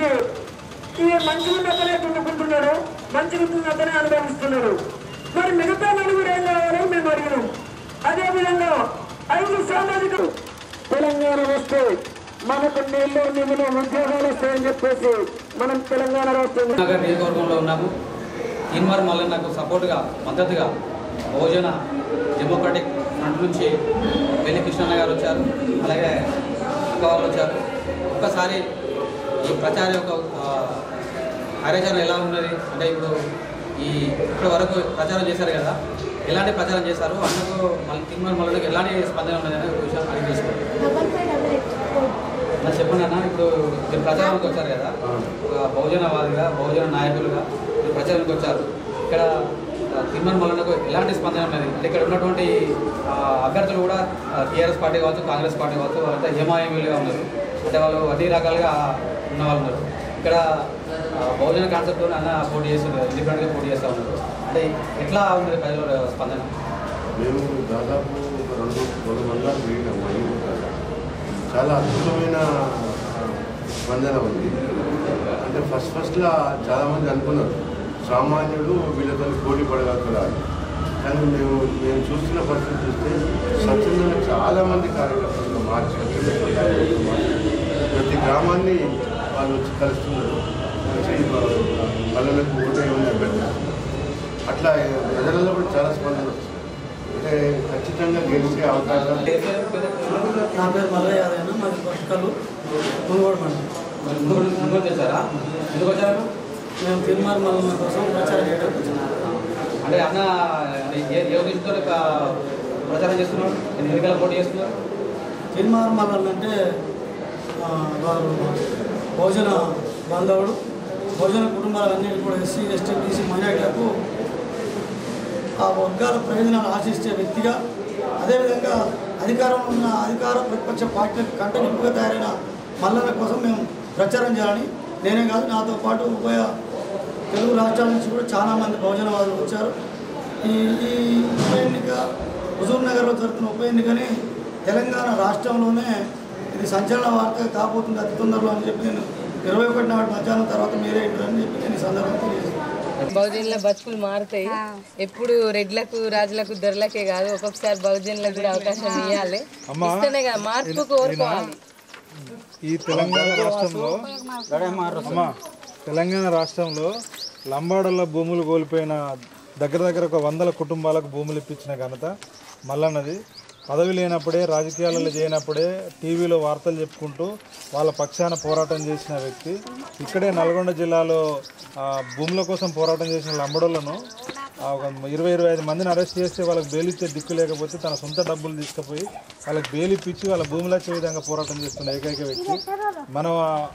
నుంచి ఈ మంచి ఉన్నతనే దున్నుకుంటున్నారు మంచి ఉన్నతనే అనుభవిస్తున్నారు మరి మిగతా నలుగురు ఏం కావాలో మేము అడిగినాం అదేవిధంగా ఐదు సామాజిక తెలంగాణ వస్తే మనకు నీళ్లు నిధులు ఉద్యోగాలు వస్తాయని చెప్పేసి మనం తెలంగాణ రాష్ట్రం నగర్ నియోజకవర్గంలో ఉన్నాము ఇన్మర్ మళ్ళీ నాకు సపోర్ట్గా మద్దతుగా బహుజన డెమోక్రాటిక్ ఫ్రంట్ నుంచి వెల్లి కృష్ణన్న గారు వచ్చారు అలాగే అక్క వాళ్ళు వచ్చారు ఒక్కసారి ఈ ప్రచారం యొక్క ఆ, కార్యాచరణ ఎలా ఉన్నది అంటే ఇప్పుడు ఈ ఇప్పటి వరకు ప్రచారం చేశారు కదా ఎలాంటి ప్రచారం చేశారు అందుకు మళ్ళీ తిరుమల మళ్ళీ ఎలాంటి స్పందన ఉన్నది అనేది ఒక విషయం అడిగి తెలుసుకోండి నాకు చెప్పండి అన్న ఇప్పుడు మీరు ప్రచారానికి వచ్చారు కదా ఒక బహుజనవాదిగా బహుజన నాయకులుగా మీరు ప్రచారానికి వచ్చారు ఇక్కడ ఆ, తిరుమల మల్లన్నకు ఎలాంటి స్పందన ఉన్నది అంటే ఇక్కడ ఉన్నటువంటి ఆ, అభ్యర్థులు కూడా టీఆర్ఎస్ పార్టీ కావచ్చు కాంగ్రెస్ పార్టీ కావచ్చు వాళ్ళంతా హేమాయమీలుగా ఉన్నారు అంటే వాళ్ళు అన్ని రకాలుగా ఉన్న వాళ్ళు ఉన్నారు ఇక్కడ ఆ, బహుజన కాన్సెప్ట్ అన్న పోటీ చేస్తున్నారు ఇండిపెండెంట్గా పోటీ చేస్తూ ఉన్నారు అంటే ఎట్లా ఉన్నది ప్రజల స్పందన మేము దాదాపు ఒక రెండు రెండు మండలాలు తిరిగినాము అయ్యూరు కాడ. చాలా అద్భుతమైన స్పందన ఉంది అంటే ఫస్ట్ ఫస్ట్లో చాలామంది అనుకున్నారు సామాన్యుడు వీళ్ళతో పోటీ పడగలుగుతారు కానీ మేము మేము చూస్తున్న పరిస్థితి చూస్తే స్వచ్ఛందంగా చాలామంది కార్యకర్తలు మార్చి స్వచ్ఛంద కార్యకర్తలు మార్చి ప్రతి గ్రామాన్ని వాళ్ళు వచ్చి కలుస్తున్నారు వచ్చి వాళ్ళకు ఓటే ఉంది అభ్యర్థి అట్లా ప్రజలలో కూడా చాలా స్పందన వస్తుంది అంటే ఖచ్చితంగా గెలిచే అవకాశాలు నా పేరు మల్లయ్య యాదయ్య మాది పట్టుకలు మునుగోడు మండలం మరి ముందు ముందు చేశారా ఎందుకు వచ్చారు మేము తిరుమల మల్లన్న కోసం ప్రచారం చేయడానికి వచ్చినాం అంటే అన్న అంటే ఏ ఏ ఉద్దేశంతో ఇక ప్రచారం చేస్తున్నారు ఎన్ని ఎన్నికల పోటీ చేస్తున్నారు తిరుమల మల్లన్న అంటే ఆ, వారు భోజన బాంధవుడు భోజన కుటుంబాలన్నిటి కూడా ఎస్సీ ఎస్టీ బీసీ మైనార్టీలకు ఆ వర్గాల ప్రయోజనాలు ఆశించే వ్యక్తిగా అదేవిధంగా అధికారంలో ఉన్న అధికార ప్రతిపక్ష పార్టీలకు కంటనింపుగా తయారైన మల్లన్న కోసం మేము ప్రచారం చేయాలని నేనే కాదు నాతో పాటు ఉభయ తెలుగు రాష్ట్రాల నుంచి కూడా చాలామంది బహుజనవాదులు వచ్చారు ఈ ఈ ఉప ఎన్నిక హుజూర్ నగర్లో జరుగుతున్న ఉప ఎన్నికని తెలంగాణ రాష్ట్రంలోనే ఇది సంచలన వార్త కాబోతుంది అతి తొందరలో అని చెప్పి నేను ఇరవై ఒకటి నాడు మధ్యాహ్నం తర్వాత మీరే ఇంటారని చెప్పి నేను ఈ సందర్భంగా తెలియజేస్తాను బహుజనుల బతుకులు మారుతాయి ఎప్పుడు రెడ్లకు రాజులకు దొరలకే కాదు ఒక్కొక్కసారి బహుజనులకు కూడా అవకాశం ఇవ్వాలి ఇస్తేనే కదా మార్పు కోరుకోవాలి ఈ తెలంగాణ రాష్ట్రంలో అమ్మా తెలంగాణ రాష్ట్రంలో లంబాడల భూములు కోల్పోయిన దగ్గర దగ్గర ఒక వందల కుటుంబాలకు భూములు ఇప్పించిన ఘనత మల్లన్నది పదవి లేనప్పుడే రాజకీయాలలో చేయనప్పుడే టీవీలో వార్తలు చెప్పుకుంటూ వాళ్ళ పక్షాన పోరాటం చేసిన వ్యక్తి ఇక్కడే నల్గొండ జిల్లాలో ఆ, భూముల కోసం పోరాటం చేసిన లంబడోళ్లను ఆ, ఒక ఇరవై ఇరవై ఐదు మందిని అరెస్ట్ చేస్తే వాళ్ళకి బెయిల్ ఇచ్చే దిక్కు లేకపోతే తన సొంత డబ్బులు తీసుకుపోయి వాళ్ళకి బెయిల్ ఇప్పించి వాళ్ళ భూములు వచ్చే విధంగా పోరాటం చేస్తున్న ఏకైక వ్యక్తి మనం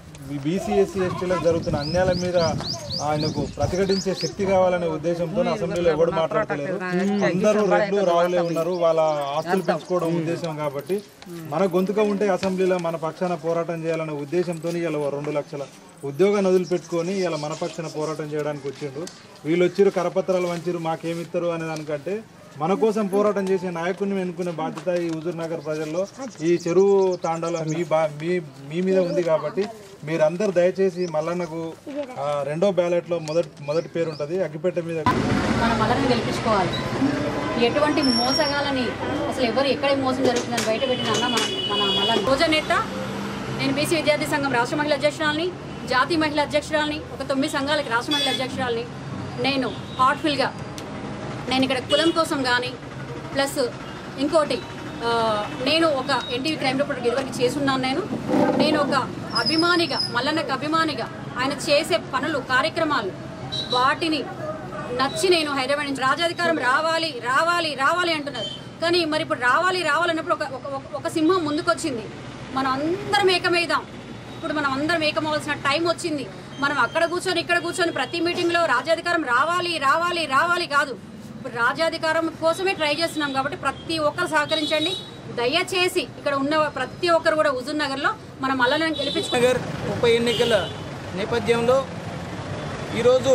బీసీ ఎస్సీ ఎస్టీలకు జరుగుతున్న అన్యాయాల మీద ఆయనకు ప్రతిఘటించే శక్తి కావాలనే ఉద్దేశంతో అసెంబ్లీలో ఎవరు మాట్లాడతలేరు అందరూ రెడ్లు రావులే ఉన్నారు వాళ్ళ ఆస్తులు పెంచుకోవడం ఉద్దేశం కాబట్టి మన గొంతుక ఉంటే అసెంబ్లీలో మన పక్షాన పోరాటం చేయాలనే ఉద్దేశంతో ఇలా రెండు లక్షల ఉద్యోగాన్ని వదిలిపెట్టుకొని ఇలా మన పక్షాన పోరాటం చేయడానికి వచ్చిండు వీళ్ళు వచ్చిరు కరపత్రాలు వంచిరు మాకేమిస్తారు అనే దానికంటే మన కోసం పోరాటం చేసే నాయకుడిని ఎన్నుకునే బాధ్యత ఈ హుజూర్ నగర్ ప్రజల్లో ఈ చెరువు తాండాలో మీ బా మీ మీ మీద ఉంది కాబట్టి మీరందరూ దయచేసి మల్లన్నకు ఆ, రెండో బ్యాలెట్లో మొదటి మొదటి పేరు ఉంటుంది అగ్గిపెట్టె మీద మన మల్లని గెలిపించుకోవాలి ఎటువంటి మోసగాలని అసలు ఎవరు ఎక్కడ మోసం జరుగుతుందని బయట పెట్టిన అన్న మన మన మల్ల రోజు నేత నేను బీసీ విద్యార్థి సంఘం రాష్ట్ర మహిళా అధ్యక్షురాలని జాతీయ మహిళా అధ్యక్షురాలని ఒక తొమ్మిది సంఘాలకి రాష్ట్ర మహిళా అధ్యక్షురాలని నేను హార్ట్ఫుల్గా నేను ఇక్కడ కులం కోసం కానీ ప్లస్ ఇంకోటి ఆ, నేను ఒక ఎన్టీవీ క్రైమ్ రిపోర్టర్ ఇదివరకు చేసున్నాను నేను నేను ఒక అభిమానిగా మల్లన్నకు అభిమానిగా ఆయన చేసే పనులు కార్యక్రమాలు వాటిని నచ్చి నేను హైదరాబాద్ నుంచి రాజాధికారం రావాలి రావాలి రావాలి అంటున్నారు కానీ మరి ఇప్పుడు రావాలి రావాలన్నప్పుడు ఒక ఒక- ఒక- ఒక సింహం ముందుకొచ్చింది మనం అందరం ఏకమైదాం ఇప్పుడు మనం అందరం ఏకమవలసిన టైం వచ్చింది మనం అక్కడ కూర్చొని ఇక్కడ కూర్చొని ప్రతి మీటింగ్లో రాజ్యాధికారం రావాలి రావాలి రావాలి కాదు ఇప్పుడు రాజ్యాధికారం కోసమే ట్రై చేస్తున్నాం కాబట్టి ప్రతి ఒక్కరు సహకరించండి దయచేసి ఇక్కడ ఉన్న ప్రతి ఒక్కరు కూడా హుజూర్ నగర్లో మనం మల్లలను గెలిపించుకో నగర్ ఉప ఎన్నికల నేపథ్యంలో ఈరోజు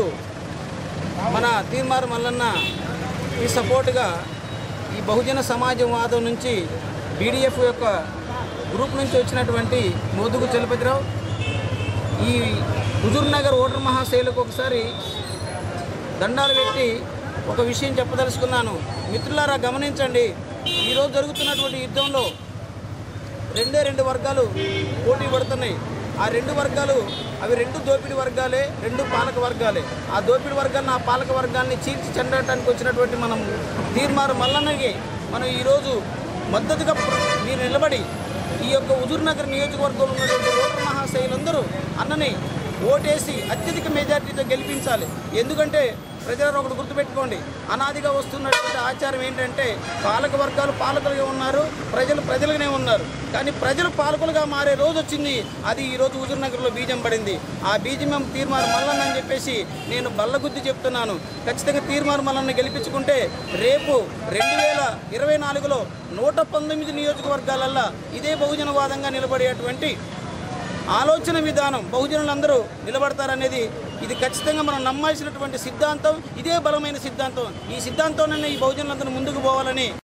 మన తీర్మార్ మల్లన్న ఈ సపోర్టుగా ఈ బహుజన సమాజవాదం నుంచి బీడీఎఫ్ యొక్క గ్రూప్ నుంచి వచ్చినటువంటి మోదుగు చలపతిరావు ఈ హుజూర్ నగర్ ఓటర్ మహాశైలకు ఒకసారి దండాలు పెట్టి ఒక విషయం చెప్పదలుచుకున్నాను మిత్రులారా గమనించండి ఈరోజు జరుగుతున్నటువంటి యుద్ధంలో రెండే రెండు వర్గాలు పోటీ పడుతున్నాయి ఆ రెండు వర్గాలు అవి రెండు దోపిడీ వర్గాలే రెండు పాలక వర్గాలే ఆ దోపిడీ వర్గాన్ని ఆ పాలక వర్గాన్ని చీల్చి చెందడానికి వచ్చినటువంటి మనం తీర్మారు మల్లన్నకి మనం ఈరోజు మద్దతుగా ప్ర- మీరు నిలబడి ఈ యొక్క హుజూర్ నగర్ నియోజకవర్గంలో ఉన్నటువంటి ఓటర్ మహాశైలందరూ అన్నని ఓటేసి అత్యధిక మెజార్టీతో గెలిపించాలి ఎందుకంటే ప్రజలు ఒకటి గుర్తుపెట్టుకోండి అనాదిగా వస్తున్నటువంటి ఆచారం ఏంటంటే పాలక వర్గాలు పాలకులుగా ఉన్నారు ప్రజలు ప్రజలుగానే ఉన్నారు కానీ ప్రజలు పాలకులుగా మారే రోజు వచ్చింది అది ఈ రోజు హుజూర్ నగర్లో బీజం పడింది ఆ బీజం మేము తీర్మానం మల్లన్న అని చెప్పేసి నేను బల్లగుద్ది చెప్తున్నాను ఖచ్చితంగా తీర్మానం మల్లన్న గెలిపించుకుంటే రేపు రెండు వేల ఇరవై నాలుగులో నూట పంతొమ్మిది నియోజకవర్గాలల్లో ఇదే బహుజనవాదంగా నిలబడేటువంటి ఆలోచన విధానం బహుజనులందరూ నిలబడతారనేది ఇది ఖచ్చితంగా మనం నమ్మాల్సినటువంటి సిద్ధాంతం ఇదే బలమైన సిద్ధాంతం ఈ సిద్ధాంతంలోనే ఈ బహుజనులందరూ ముందుకు పోవాలని